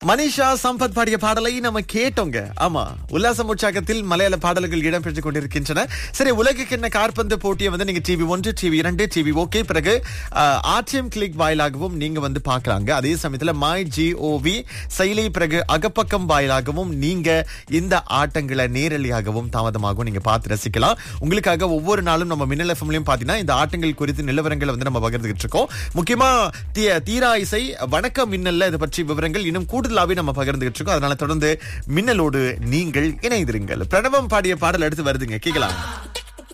மனிஷா சம்பத் பாடிய பாடலை நம்ம கேட்டோங்க ஆமா உல்லாசம் உற்சாகத்தில் மலையாள பாடல்கள் இடம்பெற்றுக் கொண்டிருக்கின்றன சரி உலகுக்கு என்ன கார்பந்து போட்டியை வந்து நீங்க டிவி ஒன்று டிவி இரண்டு டிவி ஓகே பிறகு ஆர்டிஎம் கிளிக் வாயிலாகவும் நீங்க வந்து பார்க்கலாங்க அதே சமயத்துல மை ஜிஓவி செயலி பிறகு அகப்பக்கம் வாயிலாகவும் நீங்க இந்த ஆட்டங்களை நேரலையாகவும் தாமதமாகவும் நீங்க பார்த்து ரசிக்கலாம் உங்களுக்காக ஒவ்வொரு நாளும் நம்ம மின்னல் எஃப்எம்லயும் பாத்தீங்கன்னா இந்த ஆட்டங்கள் குறித்து நிலவரங்களை வந்து நம்ம பகிர்ந்துகிட்டு இருக்கோம் முக்கியமா தீ- தீரா இசை வணக்கம் மின்னல்ல இதை பற்றி விவரங்கள் இன்னும் கூடுதலாவே நம்ம பகிர்ந்துகிட்டு இருக்கோம் அதனால தொடர்ந்து மின்னலோடு நீங்கள் இணைந்திருங்கள் பிரணவம் பாடிய பாடல் அடுத்து வருதுங்க கேட்கலாம்